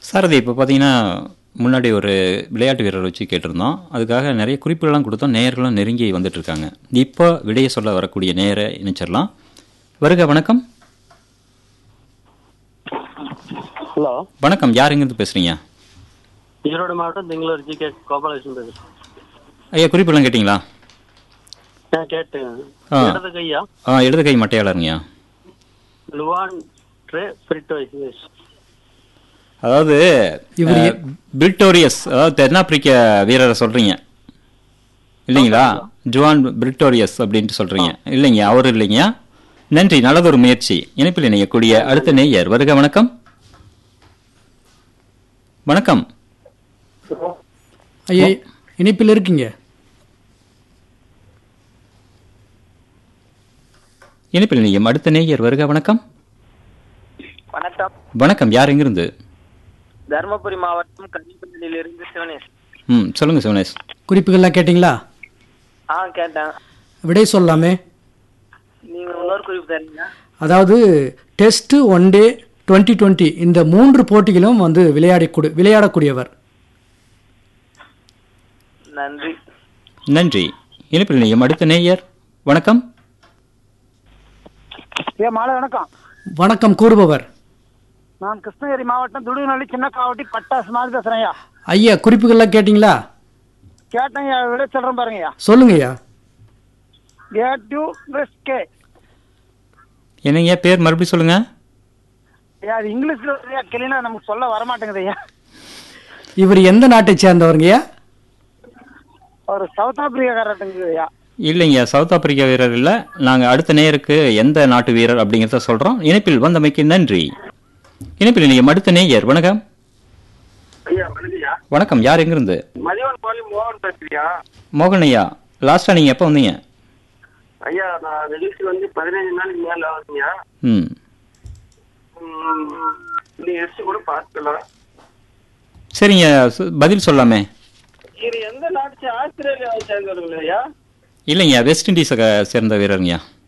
சாரதி இப்போ பார்த்தீங்கன்னா முன்னாடி ஒரு விளையாட்டு வீரர் வச்சு கேட்டிருந்தோம் அதுக்காக நிறைய குறிப்புகள்லாம் கொடுத்தோம் நேயர்களும் நெருங்கி வந்துட்டு இருக்காங்க இப்போ விடையை சொல்ல வரக்கூடிய நேரை இணைச்சிடலாம் வருக வணக்கம் ஹலோ வணக்கம் யார் எங்கேருந்து பேசுறீங்க ஈரோடு மாவட்டம் திங்களூர் ஜி கே கோபாலகிருஷ்ணன் பேசுறேன் ஐயா குறிப்பெல்லாம் கேட்டிங்களா நான் கேட்டேன் ஆ. இடது கையா ஆ இடது கை மட்டையாளருங்கய்யா லுவான் ட்ரே பிரிட்டோய்ஸ் அதாவது இவர் அஹ், பிரிட்டோரியஸ் அதாவது தென்னாப்பிரிக்க வீரரை சொல்றீங்க இல்லைங்களா ஜுவான் பிரிட்டோரியஸ் அப்படின்ட்டு சொல்றீங்க இல்லைங்க அவர் இல்லைங்க நன்றி நல்லதொரு முயற்சி இணைப்பில் இணையக்கூடிய அடுத்த நேயர் வருக வணக்கம் வணக்கம் ஐயா இணைப்பில் இருக்கீங்க இணைப்பில் இணையம் அடுத்த நேயர் வருக வணக்கம் வணக்கம் வணக்கம் யார் எங்கிருந்து தருமபுரி மாவட்டம் கன்னிப்பள்ளியிலிருந்து சிவனேஷ் ம் சொல்லுங்க சிவனேஷ் குறிப்புகள்லாம் கேட்டிங்களா ஆ கேட்டேன் விடை சொல்லலாமே நீங்க இன்னொரு குறிப்பு தரீங்க அதாவது test one day twenty twenty இந்த மூன்று போட்டிகளும் வந்து விளையாடக்கூடிய விளையாடக்கூடியவர் நன்றி நன்றி இணைப்பில் இணையம் அடுத்த நேயர் வணக்கம் ஏ மாலை வணக்கம் வணக்கம் கூறுபவர் நான் கிருஷ்ணகிரி மாவட்டம் துடுநள்ளி சின்ன காவட்டி பட்டாசு மாதிரி பேசுறேன் ஐயா ஐயா குறிப்புகள்லாம் கேட்டிங்களா கேட்டேங்க விட சொல்றேன் பாருங்க ஐயா சொல்லுங்க ஐயா கேட் டு கே என்னங்க பேர் மறுபடியும் சொல்லுங்க ஐயா அது இங்கிலீஷ்ல ஐயா கிளீனா நமக்கு சொல்ல வர மாட்டேங்குது ஐயா இவர் எந்த நாட்டை சேர்ந்தவருங்கய்யா ஒரு சவுத் ஆப்பிரிக்காரட்டுங்க ஐயா இல்லைங்க சவுத் ஆப்பிரிக்கா வீரர் இல்ல நாங்க அடுத்த நேயருக்கு எந்த நாட்டு வீரர் அப்படிங்கறத சொல்றோம் இணைப்பில் வந்தமைக்கு நன்றி இணைப்பில் நீங்க அடுத்த நேயர் வணக்கம் ஐயா வணக்கம்யா வணக்கம் யார் எங்கிருந்து மதியவன் பாலி மோகன் பேசுறியா மோகன் ஐயா லாஸ்டா நீங்க எப்போ வந்தீங்க ஐயா நான் நிகழ்ச்சி வந்து பதினைஞ்சு நாளைக்கு மேல ஆகுதுயா ம் நீ எஸ்ட் கூட பார்த்துக்கலாம் சரிங்க சு- பதில் சொல்லாமே இது எந்த நாட்டு ஆஸ்திரேலியாவை சேர்ந்தவர்கள் ஐயா இல்லைங்க வெஸ்ட் இண்டீஸை சேர்ந்த வீரருங்கய்யா